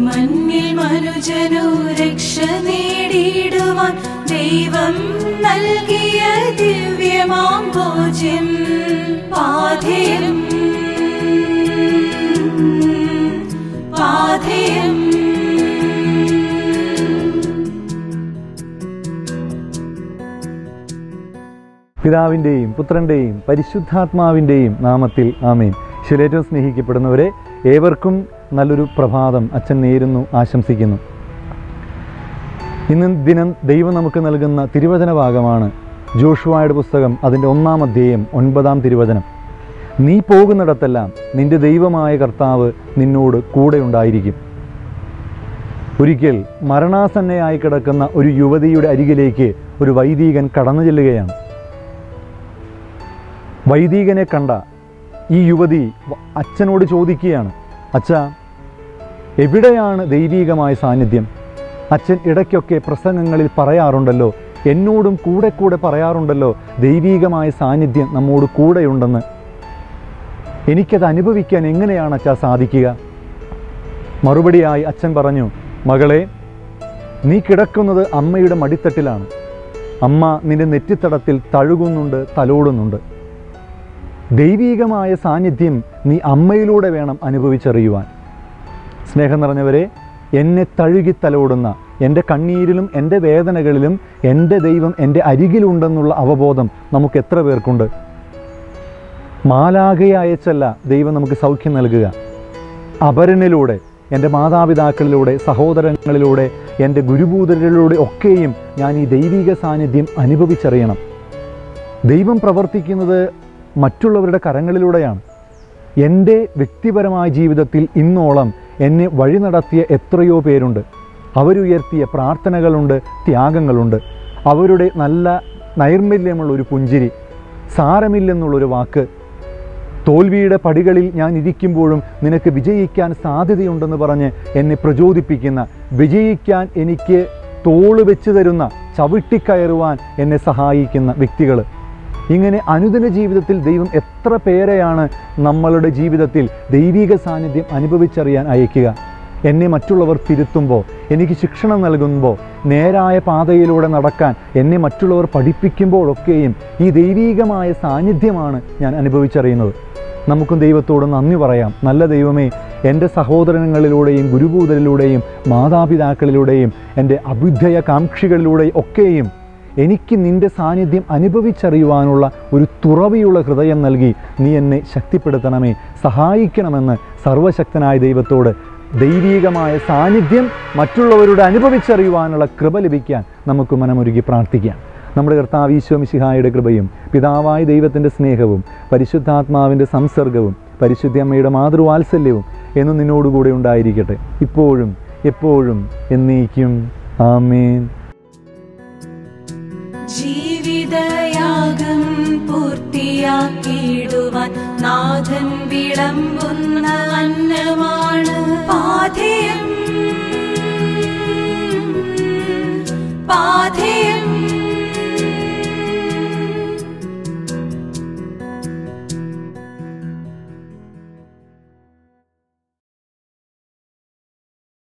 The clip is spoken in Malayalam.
മണ്ണിൽ മനുജനു രക്ഷ നേടിയിടുവാൻ ദൈവം നൽകിയ ദിവ്യമാം ഭോജ്യം പാഥേയം പാഥേയം പിതാവിൻ്റെയും പുത്രൻ്റെയും പരിശുദ്ധാത്മാവിൻ്റെയും നാമത്തിൽ ആമേൻ ശിലേറ്റം സ്നേഹിക്കപ്പെടുന്നവരെ ഏവർക്കും നല്ലൊരു പ്രഭാതം അച്ഛൻ നേരുന്നു ആശംസിക്കുന്നു ഇന്ന് ദിനം ദൈവം നമുക്ക് നൽകുന്ന തിരുവചന ഭാഗമാണ് ജോഷുവായുടെ പുസ്തകം അതിൻ്റെ ഒന്നാം അധ്യായം ഒൻപതാം തിരുവചനം നീ പോകുന്നിടത്തെല്ലാം നിന്റെ ദൈവമായ കർത്താവ് നിന്നോട് കൂടെ ഉണ്ടായിരിക്കും ഒരിക്കൽ മരണാസന്നയായി കിടക്കുന്ന ഒരു യുവതിയുടെ അരികിലേക്ക് ഒരു വൈദികൻ കടന്നു ചെല്ലുകയാണ് വൈദികനെ കണ്ട ഈ യുവതി വ- അച്ഛനോട് ചോദിക്കുകയാണ് അച്ഛ എവിടെയാണ് ദൈവീകമായ സാന്നിധ്യം അച്ഛൻ ഇടയ്ക്കൊക്കെ പ്രസംഗങ്ങളിൽ പറയാറുണ്ടല്ലോ എന്നോടും കൂടെ കൂടെ പറയാറുണ്ടല്ലോ ദൈവീകമായ സാന്നിധ്യം നമ്മോട് കൂടെയുണ്ടെന്ന് എനിക്കത് അനുഭവിക്കാൻ എങ്ങനെയാണ് അച്ഛാ സാധിക്കുക മറുപടിയായി അച്ഛൻ പറഞ്ഞു മകളെ നീ കിടക്കുന്നത് അമ്മയുടെ മടിത്തട്ടിലാണ് അമ്മ നിന്റെ നെറ്റിത്തടത്തിൽ തഴുകുന്നുണ്ട് തലോടുന്നുണ്ട് ദൈവീകമായ സാന്നിധ്യം നീ അമ്മയിലൂടെ വേണം അനുഭവിച്ചറിയുവാൻ സ്നേഹം നിറഞ്ഞവരെ എന്നെ തഴുകി തലോടുന്ന എൻ്റെ കണ്ണീരിലും എൻ്റെ വേദനകളിലും എൻ്റെ ദൈവം എൻ്റെ അരികിലുണ്ടെന്നുള്ള അവബോധം നമുക്ക് എത്ര പേർക്കുണ്ട് മാലാകയെ അയച്ചല്ല ദൈവം നമുക്ക് സൗഖ്യം നൽകുക അപരനിലൂടെ എൻ്റെ മാതാപിതാക്കളിലൂടെ സഹോദരങ്ങളിലൂടെ എൻ്റെ ഗുരുഭൂതരിലൂടെ ഒക്കെയും ഞാൻ ഈ ദൈവിക സാന്നിധ്യം അനുഭവിച്ചറിയണം ദൈവം പ്രവർത്തിക്കുന്നത് മറ്റുള്ളവരുടെ കരങ്ങളിലൂടെയാണ് എൻ്റെ വ്യക്തിപരമായ ജീവിതത്തിൽ ഇന്നോളം എന്നെ വഴി നടത്തിയ എത്രയോ പേരുണ്ട് അവരുയർത്തിയ പ്രാർത്ഥനകളുണ്ട് ത്യാഗങ്ങളുണ്ട് അവരുടെ നല്ല നൈർമല്യമുള്ള ഒരു പുഞ്ചിരി സാരമില്ലെന്നുള്ളൊരു വാക്ക് തോൽവിയുടെ പടികളിൽ ഞാൻ ഇരിക്കുമ്പോഴും നിനക്ക് വിജയിക്കാൻ സാധ്യതയുണ്ടെന്ന് പറഞ്ഞ് എന്നെ പ്രചോദിപ്പിക്കുന്ന വിജയിക്കാൻ എനിക്ക് തോള് വെച്ച് തരുന്ന ചവിട്ടിക്കയറുവാൻ എന്നെ സഹായിക്കുന്ന വ്യക്തികൾ ഇങ്ങനെ അനുദിന ജീവിതത്തിൽ ദൈവം എത്ര പേരെയാണ് നമ്മളുടെ ജീവിതത്തിൽ ദൈവിക സാന്നിധ്യം അനുഭവിച്ചറിയാൻ അയക്കുക എന്നെ മറ്റുള്ളവർ തിരുത്തുമ്പോൾ എനിക്ക് ശിക്ഷണം നൽകുമ്പോൾ നേരായ പാതയിലൂടെ നടക്കാൻ എന്നെ മറ്റുള്ളവർ പഠിപ്പിക്കുമ്പോഴൊക്കെയും ഈ ദൈവീകമായ സാന്നിധ്യമാണ് ഞാൻ അനുഭവിച്ചറിയുന്നത് നമുക്കും ദൈവത്തോട് നന്ദി പറയാം നല്ല ദൈവമേ എൻ്റെ സഹോദരങ്ങളിലൂടെയും ഗുരുഭൂതരിലൂടെയും മാതാപിതാക്കളിലൂടെയും എൻ്റെ അഭ്യുദയ കാംക്ഷികളിലൂടെയും ഒക്കെയും എനിക്ക് നിൻ്റെ സാന്നിധ്യം അനുഭവിച്ചറിയുവാനുള്ള ഒരു തുറവിയുള്ള ഹൃദയം നൽകി നീ എന്നെ ശക്തിപ്പെടുത്തണമേ സഹായിക്കണമെന്ന് സർവശക്തനായ ദൈവത്തോട് ദൈവീകമായ സാന്നിധ്യം മറ്റുള്ളവരുടെ അനുഭവിച്ചറിയുവാനുള്ള കൃപ ലഭിക്കാൻ നമുക്ക് മനമൊരുക്കി പ്രാർത്ഥിക്കാം നമ്മുടെ കർത്താവ് ഈശോ മിശിഹായുടെ കൃപയും പിതാവായ ദൈവത്തിൻ്റെ സ്നേഹവും പരിശുദ്ധാത്മാവിൻ്റെ സംസർഗവും പരിശുദ്ധ അമ്മയുടെ മാതൃവാത്സല്യവും എന്നും നിന്നോടുകൂടെ ഉണ്ടായിരിക്കട്ടെ ഇപ്പോഴും എപ്പോഴും എന്നേക്കും ആമേൻ ജീവിതയാഗം പൂർത്തിയാക്കിയിടുവാൻ നാഥൻ വിളമ്പുന്ന അന്നമാണ് പാഥേയം പാഥേയം